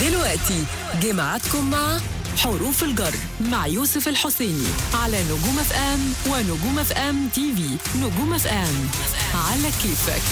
دلوقتي جمعتكم مع حروف الجر مع يوسف الحسيني على نجوم اف ام ونجوم اف ام تي في نجوم اف ام على كيفك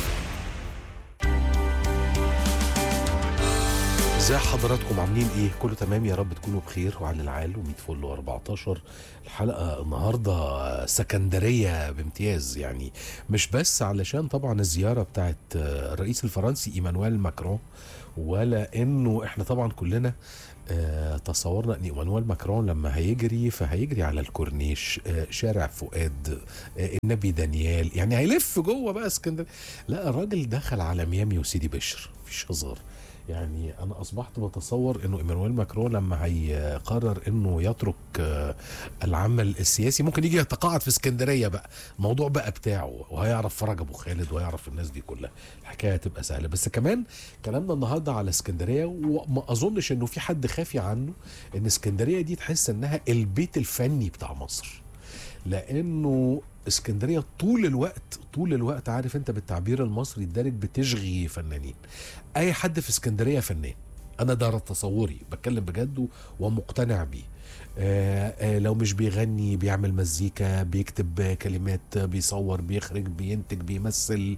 ازي حضراتكم عاملين ايه كله تمام يا رب تكونوا بخير وعلى العال و100 فل و14 الحلقه النهارده سكندريه بامتياز يعني مش بس علشان طبعا الزياره بتاعت الرئيس الفرنسي ايمانويل ماكرون ولا انه احنا طبعا كلنا آه تصورنا ان ايمانويل ماكرون لما هيجري فهيجري على الكورنيش آه شارع فؤاد آه النبي دانيال يعني هيلف جوه بقى اسكندريه لا الراجل دخل على ميامي وسيدي بشر مفيش هزار يعني انا اصبحت بتصور انه ايمانويل ماكرون لما هيقرر انه يترك آه، العمل السياسي ممكن يجي يتقاعد في اسكندريه بقى الموضوع بقى بتاعه وهيعرف فرج ابو خالد وهيعرف الناس دي كلها الحكايه هتبقى سهله بس كمان كلامنا النهارده على اسكندريه وما اظنش انه في حد خافي عنه ان اسكندريه دي تحس انها البيت الفني بتاع مصر لانه اسكندريه طول الوقت طول الوقت عارف انت بالتعبير المصري الدارج بتشغي فنانين اي حد في اسكندريه فنان انا ده تصوري بتكلم بجد و- ومقتنع بيه آه آه لو مش بيغني بيعمل مزيكا بيكتب كلمات بيصور بيخرج بينتج بيمثل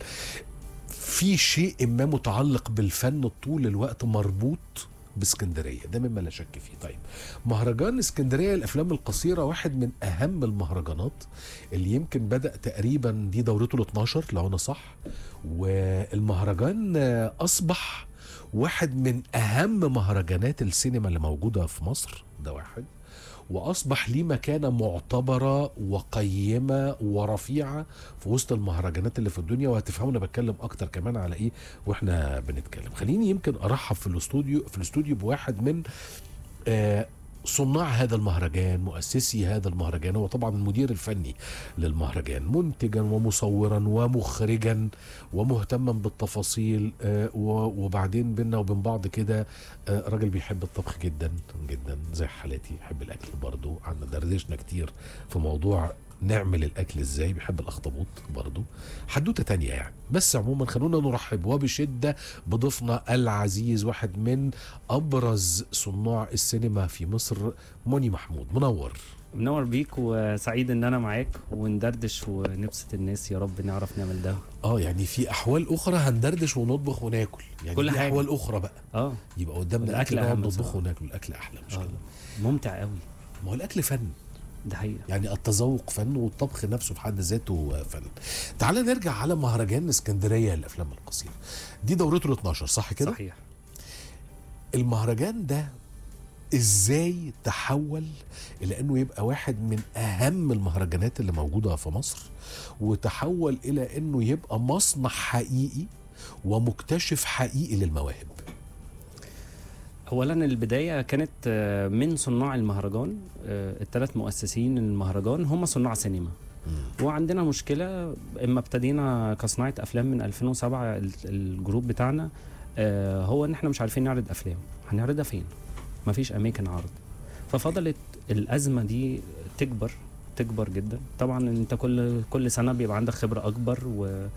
في شيء ما متعلق بالفن طول الوقت مربوط باسكندريه ده مما لا شك فيه طيب مهرجان اسكندريه للافلام القصيره واحد من اهم المهرجانات اللي يمكن بدا تقريبا دي دورته ال 12 لو انا صح والمهرجان آه، اصبح واحد من اهم مهرجانات السينما اللي موجوده في مصر ده واحد واصبح ليه مكانه معتبره وقيمه ورفيعه في وسط المهرجانات اللي في الدنيا وهتفهموا انا بتكلم اكتر كمان على ايه واحنا بنتكلم خليني يمكن ارحب في الاستوديو في الاستوديو بواحد من آه صناع هذا المهرجان مؤسسي هذا المهرجان هو طبعا المدير الفني للمهرجان منتجا ومصورا ومخرجا ومهتما بالتفاصيل آه، و- وبعدين بينا وبين بعض كده آه، راجل بيحب الطبخ جدا جدا زي حالاتي يحب الاكل برضو عنا دردشنا كتير في موضوع نعمل الاكل ازاي بيحب الاخطبوط برضو حدوته تانية يعني بس عموما خلونا نرحب وبشده بضيفنا العزيز واحد من ابرز صناع السينما في مصر موني محمود منور منور بيك وسعيد ان انا معاك وندردش ونبسط الناس يا رب نعرف نعمل ده اه يعني في احوال اخرى هندردش ونطبخ وناكل يعني كل في حاجة. احوال اخرى بقى اه يبقى قدامنا الأكل اكل نقعد أهم نطبخه بصراحة. وناكل الاكل احلى مش آه. كده ممتع قوي ما هو الاكل فن ده حقيقه يعني التذوق فن والطبخ نفسه في حد ذاته فن تعال نرجع على مهرجان اسكندريه للافلام القصيره دي دورته ال 12 صح كده صحيح المهرجان ده ازاي تحول الى انه يبقى واحد من اهم المهرجانات اللي موجوده في مصر وتحول الى انه يبقى مصنع حقيقي ومكتشف حقيقي للمواهب اولا البدايه كانت آه، من صناع المهرجان الثلاث مؤسسين المهرجان هم صناع سينما وعندنا مشكله اما ابتدينا كصناعه افلام من 2007 ال- الجروب بتاعنا آه، هو ان احنا مش عارفين نعرض افلام هنعرضها فين مفيش اماكن عرض ففضلت الازمه دي تكبر تكبر جدا طبعا انت كل كل سنه بيبقى عندك خبره اكبر و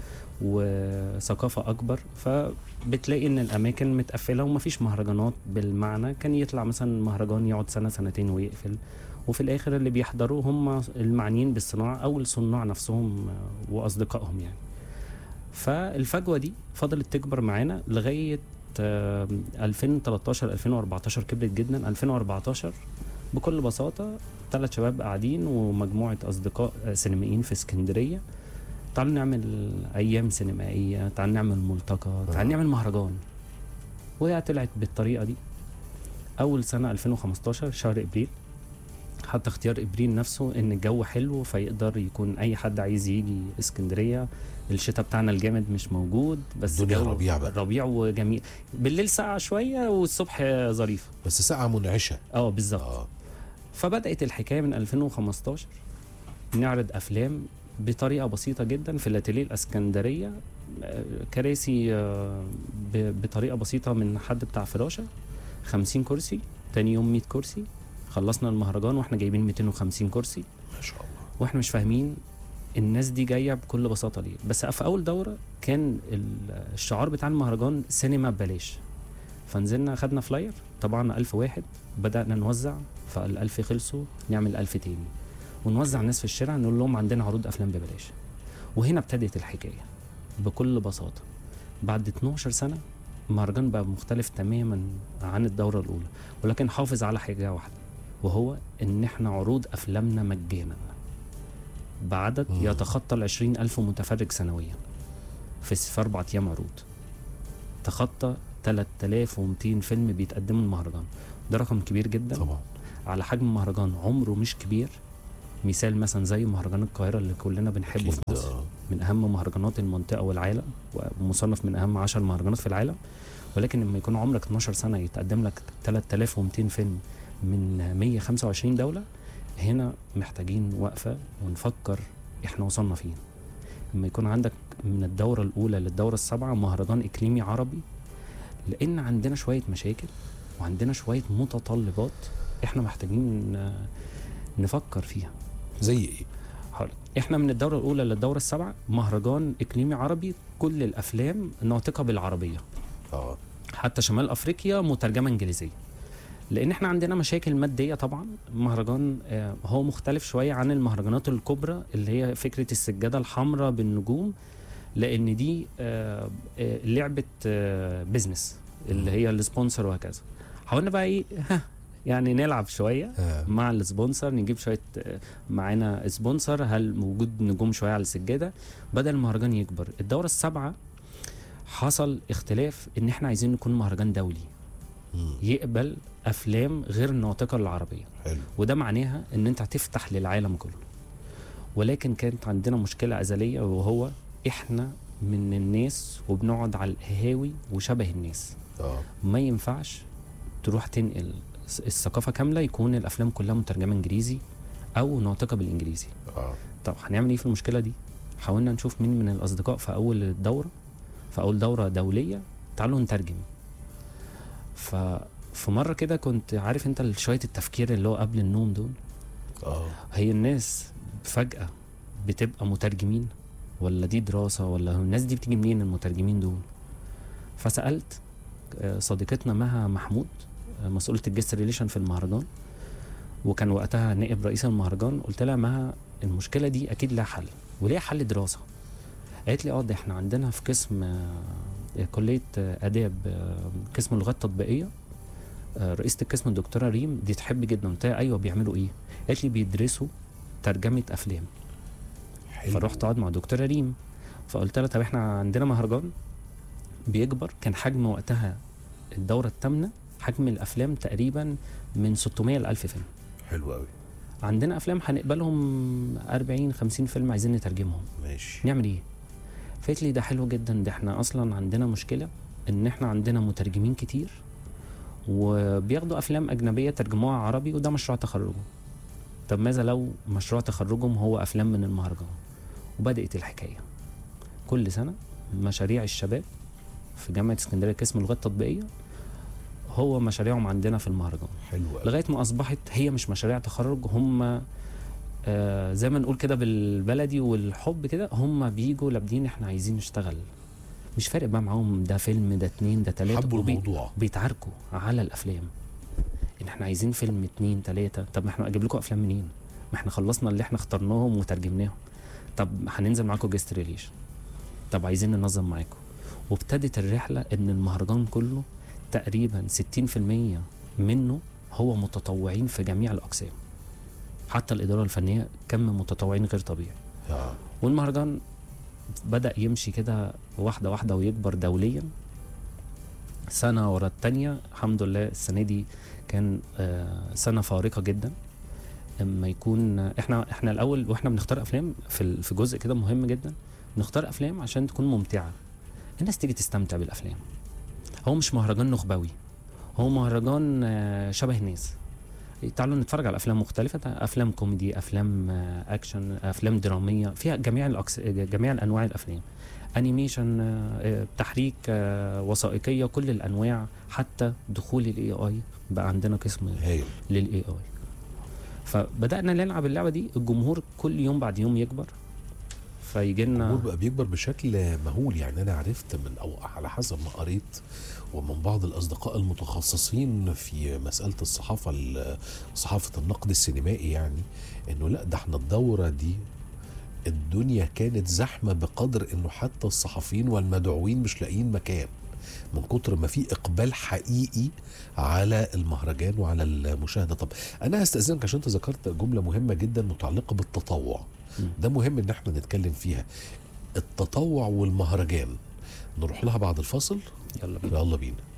وثقافه اكبر فبتلاقي ان الاماكن متقفله ومفيش مهرجانات بالمعنى كان يطلع مثلا مهرجان يقعد سنه سنتين ويقفل وفي الاخر اللي بيحضروا هم المعنيين بالصناعه او الصناع نفسهم آه، واصدقائهم يعني فالفجوه دي فضلت تكبر معانا لغايه آه، 2013 2014 كبرت جدا 2014 بكل بساطه ثلاث شباب قاعدين ومجموعه اصدقاء آه، سينمائيين في اسكندريه تعالوا نعمل ايام سينمائيه تعالوا نعمل ملتقى تعالوا نعمل مهرجان وهي طلعت بالطريقه دي اول سنه 2015 شهر ابريل حتى اختيار ابريل نفسه ان الجو حلو فيقدر يكون اي حد عايز يجي اسكندريه الشتاء بتاعنا الجامد مش موجود بس الدنيا جو ربيع بقى. ربيع وجميل بالليل ساقعه شويه والصبح ظريفه بس ساعه منعشه اه بالظبط اه فبدات الحكايه من 2015 نعرض افلام بطريقه بسيطه جدا في الاتيليه الاسكندريه آه، كراسي آه، ب- بطريقه بسيطه من حد بتاع فراشه 50 كرسي تاني يوم 100 كرسي خلصنا المهرجان واحنا جايبين 250 كرسي ما شاء الله واحنا مش فاهمين الناس دي جايه بكل بساطه ليه بس في اول دوره كان ال- الشعار بتاع المهرجان سينما ببلاش فنزلنا خدنا فلاير طبعا ألف واحد بدأنا نوزع فالألف خلصوا نعمل ألف تاني ونوزع الناس في الشارع نقول لهم عندنا عروض أفلام ببلاش وهنا ابتدت الحكاية بكل بساطة بعد 12 سنة المهرجان بقى مختلف تماما عن الدورة الأولى ولكن حافظ على حاجة واحدة وهو إن إحنا عروض أفلامنا مجانا بعدد مم. يتخطى ال 20 ألف متفرج سنويا في, في أربع أيام عروض تخطى 3200 فيلم بيتقدموا المهرجان ده رقم كبير جدا طبعا على حجم مهرجان عمره مش كبير مثال مثلا زي مهرجان القاهرة اللي كلنا بنحبه في أكيد، مصر آه. من أهم مهرجانات المنطقة والعالم ومصنف من أهم 10 مهرجانات في العالم ولكن لما يكون عمرك 12 سنة يتقدم لك 3200 فيلم من 125 دولة هنا محتاجين وقفة ونفكر احنا وصلنا فين لما يكون عندك من الدورة الأولى للدورة السابعة مهرجان إقليمي عربي لأن عندنا شوية مشاكل وعندنا شوية متطلبات احنا محتاجين آه، نفكر فيها زي ايه؟ حاضر احنا من الدوره الاولى للدوره السابعه مهرجان اقليمي عربي كل الافلام ناطقه بالعربيه اه حتى شمال افريقيا مترجمه انجليزيه لان احنا عندنا مشاكل ماديه طبعا مهرجان آه، هو مختلف شويه عن المهرجانات الكبرى اللي هي فكره السجاده الحمراء بالنجوم لان دي آه، آه، لعبه آه، بيزنس اللي هي السبونسر وهكذا حاولنا بقى ايه ها يعني نلعب شويه آه. مع السبونسر نجيب شويه آه، معانا سبونسر هل موجود نجوم شويه على السجاده بدل المهرجان يكبر الدوره السابعه حصل اختلاف ان احنا عايزين نكون مهرجان دولي مم. يقبل افلام غير الناطقه العربيه حلو وده معناها ان انت هتفتح للعالم كله ولكن كانت عندنا مشكله ازليه وهو احنا من الناس وبنقعد على القهاوي وشبه الناس اه ما ينفعش تروح تنقل الس- الثقافه كامله يكون الافلام كلها مترجمه انجليزي او ناطقه بالانجليزي اه طب هنعمل ايه في المشكله دي حاولنا نشوف مين من الاصدقاء في اول الدوره في اول دوره دوليه تعالوا نترجم ف في مره كده كنت عارف انت شويه التفكير اللي هو قبل النوم دول اه هي الناس فجاه بتبقى مترجمين ولا دي دراسه ولا الناس دي بتيجي منين المترجمين دول فسالت آه، صديقتنا مها محمود آه، مسؤوله الجست ريليشن في المهرجان وكان وقتها نائب رئيس المهرجان قلت لها مها المشكله دي اكيد لها حل وليها حل دراسه قالت لي اه ده احنا عندنا في قسم آه، كليه آه، اداب آه، قسم اللغات التطبيقيه آه، رئيسه القسم الدكتوره ريم دي تحب جدا قلت لها ايوه بيعملوا ايه قالت لي بيدرسوا ترجمه افلام حلو فرحت اقعد مع دكتوره ريم فقلت لها طب احنا عندنا مهرجان بيكبر كان حجم وقتها الدوره الثامنه حجم الافلام تقريبا من 600 ل 1000 فيلم حلو قوي عندنا افلام هنقبلهم 40 50 فيلم عايزين نترجمهم ماشي نعمل ايه فقالت لي ده حلو جدا ده احنا اصلا عندنا مشكله ان احنا عندنا مترجمين كتير وبياخدوا افلام اجنبيه ترجموها عربي وده مشروع تخرجهم طب ماذا لو مشروع تخرجهم هو افلام من المهرجان وبدات الحكايه كل سنه مشاريع الشباب في جامعه اسكندريه قسم اللغات التطبيقيه هو مشاريعهم عندنا في المهرجان حلو قوي لغايه ما اصبحت هي مش مشاريع تخرج هم آه زي ما نقول كده بالبلدي والحب كده هم بيجوا لابدين احنا عايزين نشتغل مش فارق بقى معاهم ده فيلم ده اتنين ده تلاته حبوا وبي- الموضوع بيتعاركوا على الافلام ان احنا عايزين فيلم اتنين تلاته طب ما احنا اجيب لكم افلام منين ما احنا خلصنا اللي احنا اخترناهم وترجمناهم طب هننزل معاكم جيست ريليشن طب عايزين ننظم معاكم وابتدت الرحله ان المهرجان كله تقريبا 60% منه هو متطوعين في جميع الاقسام حتى الاداره الفنيه كم متطوعين غير طبيعي اه والمهرجان بدأ يمشي كده واحدة واحدة ويكبر دوليا سنة ورا التانية الحمد لله السنة دي كان آه، سنة فارقة جدا اما يكون احنا احنا الاول واحنا بنختار افلام في ال- في جزء كده مهم جدا نختار افلام عشان تكون ممتعة الناس تيجي تستمتع بالافلام هو مش مهرجان نخبوي هو مهرجان آه، شبه الناس تعالوا نتفرج على افلام مختلفه افلام كوميدي افلام آه، اكشن افلام دراميه فيها جميع الأكس... جميع الانواع الافلام انيميشن آه، آه، تحريك آه، وثائقيه كل الانواع حتى دخول الاي اي بقى عندنا قسم هايل للاي اي فبدانا نلعب اللعبه دي الجمهور كل يوم بعد يوم يكبر فيجي لنا الجمهور بقى بيكبر بشكل مهول يعني انا عرفت من او على حسب ما قريت ومن بعض الاصدقاء المتخصصين في مساله الصحافه ال- صحافه النقد السينمائي يعني انه لا ده احنا الدوره دي الدنيا كانت زحمه بقدر انه حتى الصحفيين والمدعوين مش لاقيين مكان من كتر ما في اقبال حقيقي على المهرجان وعلى المشاهده طب انا هستاذنك عشان انت ذكرت جمله مهمه جدا متعلقه بالتطوع مم. ده مهم ان احنا نتكلم فيها التطوع والمهرجان نروح لها بعد الفاصل يلا بينا يلا بينا